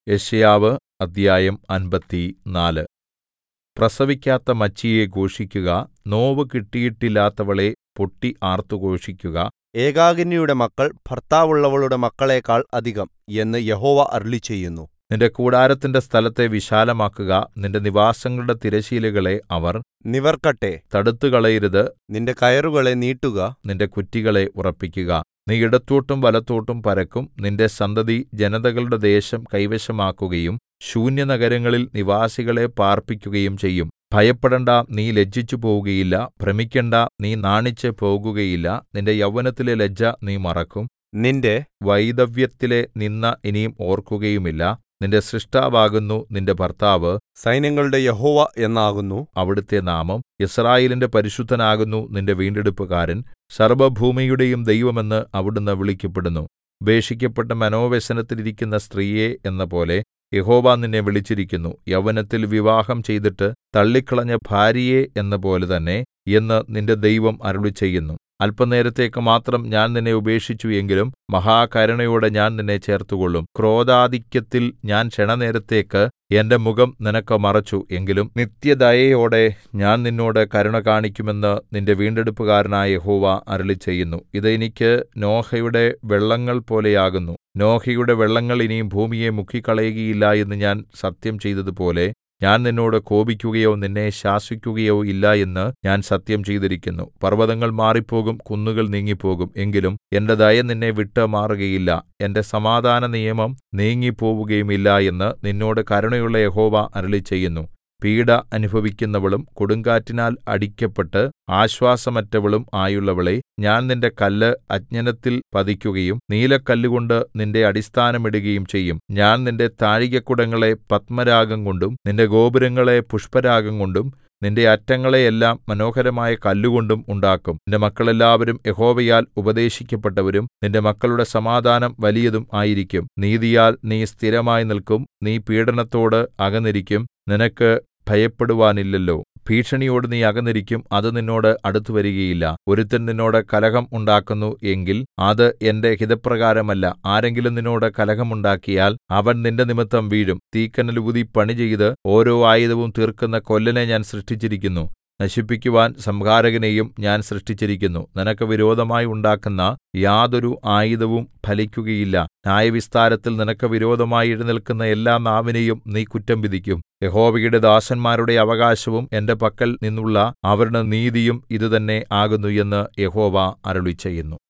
യെശയ്യാവ് അദ്ധ്യായം അമ്പത്തിനാല് പ്രസവിക്കാത്ത മച്ചിയെ ഘോഷിക്കുക നോവു കിട്ടിയിട്ടില്ലാത്തവളേ പൊട്ടി ആർത്തു ഘോഷിക്കുക ഏകാകിനിയുടെ മക്കൾ ഭർത്താവുള്ളവളുടെ മക്കളേക്കാൾ അധികം എന്ന് യഹോവ അരുളിച്ചെയ്യുന്നു നിന്റെ കൂടാരത്തിന്റെ സ്ഥലത്തെ വിശാലമാക്കുക നിന്റെ നിവാസങ്ങളുടെ തിരശ്ശീലകളെ അവർ നിവർക്കട്ടെ തടുത്തുകളയരുത് നിന്റെ കയറുകളെ നീട്ടുക നിന്റെ കുറ്റികളെ ഉറപ്പിക്കുക നീ ഇടത്തോട്ടും വലത്തോട്ടും പരക്കും നിന്റെ സന്തതി ജനതകളുടെ ദേശം കൈവശമാക്കുകയും ശൂന്യനഗരങ്ങളിൽ നിവാസികളെ പാർപ്പിക്കുകയും ചെയ്യും ഭയപ്പെടണ്ടാ നീ ലജ്ജിച്ചുപോവുകയില്ല ഭ്രമിക്കണ്ടാ നീ നാണിച്ച് പോകുകയില്ല നിന്റെ യൗവനത്തിലെ ലജ്ജ നീ മറക്കും നിന്റെ വൈധവ്യത്തിലെ നിന്ദ ഇനി ഓർക്കുകയുമില്ല നിന്റെ സ്രഷ്ടാവാകുന്നു നിന്റെ ഭർത്താവ് സൈന്യങ്ങളുടെ യഹോവ എന്നാകുന്നു അവിടുത്തെ നാമം യിസ്രായേലിന്റെ പരിശുദ്ധനാകുന്നു നിന്റെ വീണ്ടെടുപ്പുകാരൻ സർവ്വഭൂമിയുടെയും ദൈവമെന്ന് അവിടുന്ന് വിളിക്കപ്പെടുന്നു ഉപേക്ഷിക്കപ്പെട്ട മനോവ്യസനത്തിലിരിക്കുന്ന സ്ത്രീയെ എന്നപോലെ യഹോവ നിന്നെ വിളിച്ചിരിക്കുന്നു യൗവനത്തിൽ വിവാഹം ചെയ്തിട്ട് തള്ളിക്കളഞ്ഞ ഭാര്യയെ എന്നപോലെ തന്നെ എന്ന് നിന്റെ ദൈവം അരുളിച്ചെയ്യുന്നു അല്പനേരത്തേക്ക് മാത്രം ഞാൻ നിന്നെ ഉപേക്ഷിച്ചു എങ്കിലും മഹാകരുണയോടെ ഞാൻ നിന്നെ ചേർത്തുകൊള്ളും ക്രോധാധിക്യത്തിൽ ഞാൻ ക്ഷണനേരത്തേക്ക് എന്റെ മുഖം നിനക്ക് മറച്ചു എങ്കിലും നിത്യദയയോടെ ഞാൻ നിന്നോട് കരുണ കാണിക്കുമെന്ന് നിന്റെ വീണ്ടെടുപ്പുകാരനായ യഹോവ അരുളിച്ചെയ്യുന്നു ഇത് എനിക്ക് നോഹയുടെ വെള്ളങ്ങൾ പോലെയാകുന്നു നോഹയുടെ വെള്ളങ്ങൾ ഇനി ഭൂമിയെ മുക്കിക്കളയുകയില്ല എന്ന് ഞാൻ സത്യം ചെയ്തതുപോലെ ഞാൻ നിന്നോട് കോപിക്കുകയോ നിന്നെ ശാസിക്കുകയോ ഇല്ല എന്ന് ഞാൻ സത്യം ചെയ്തിരിക്കുന്നു പർവ്വതങ്ങൾ മാറിപ്പോകും കുന്നുകൾ നീങ്ങിപ്പോകും എങ്കിലും എന്റെ ദയ നിന്നെ വിട്ട് മാറുകയില്ല എന്റെ സമാധാന നിയമം നീങ്ങിപ്പോവുകയുമില്ല എന്ന് നിന്നോട് കരുണയുള്ള യഹോവ അരുളിച്ചെയ്യുന്നു പീഡ അനുഭവിക്കുന്നവളും കൊടുങ്കാറ്റിനാൽ അടിക്കപ്പെട്ട് ആശ്വാസമറ്റവളും ആയുള്ളവളേ ഞാൻ നിന്റെ കല്ല് അഞ്ജനത്തിൽ പതിക്കുകയും നീലക്കല്ലുകൊണ്ട് നിന്റെ അടിസ്ഥാനമിടുകയും ചെയ്യും ഞാൻ നിന്റെ താഴികക്കുടങ്ങളെ പത്മരാഗം കൊണ്ടും നിന്റെ ഗോപുരങ്ങളെ പുഷ്പരാഗം കൊണ്ടും നിന്റെ അറ്റങ്ങളെ എല്ലാം മനോഹരമായ കല്ലുകൊണ്ടും ഉണ്ടാക്കും നിന്റെ മക്കളെല്ലാവരും യഹോവയാൽ ഉപദേശിക്കപ്പെട്ടവരും നിന്റെ മക്കളുടെ സമാധാനം വലിയതും ആയിരിക്കും നീതിയാൽ നീ സ്ഥിരമായി നിൽക്കും നീ പീഡനത്തോട് അകന്നിരിക്കും നിനക്ക് ഭയപ്പെടുവാനില്ലല്ലോ ഭീഷണിയോട് നീ അകന്നിരിക്കും അത് നിന്നോട് അടുത്തുവരികയില്ല ഒരുത്തൻ നിന്നോട് കലഹം ഉണ്ടാക്കുന്നു എങ്കിൽ അത് എന്റെ ഹിതപ്രകാരമല്ല ആരെങ്കിലും നിന്നോട് കലഹം ഉണ്ടാക്കിയാൽ അവൻ നിന്റെ നിമിത്തം വീഴും തീക്കനൽ ഊതി പണി ചെയ്ത് ഓരോ ആയുധവും തീർക്കുന്ന കൊല്ലനെ ഞാൻ സൃഷ്ടിച്ചിരിക്കുന്നു നശിപ്പിക്കുവാൻ സംഹാരകനെയും ഞാൻ സൃഷ്ടിച്ചിരിക്കുന്നു നിനക്ക് വിരോധമായി ഉണ്ടാക്കുന്ന യാതൊരു ആയുധവും ഫലിക്കുകയില്ല ന്യായവിസ്താരത്തിൽ നിനക്ക് വിരോധമായി എഴുന്നേൽക്കുന്ന എല്ലാ നാവിനെയും നീ കുറ്റം വിധിക്കും യഹോവയുടെ ദാസന്മാരുടെ അവകാശവും എന്റെ പക്കൽ നിന്നുള്ള അവരുടെ നീതിയും ഇതുതന്നെ ആകുന്നു എന്ന് യഹോവ അരുളിച്ചെയ്യുന്നു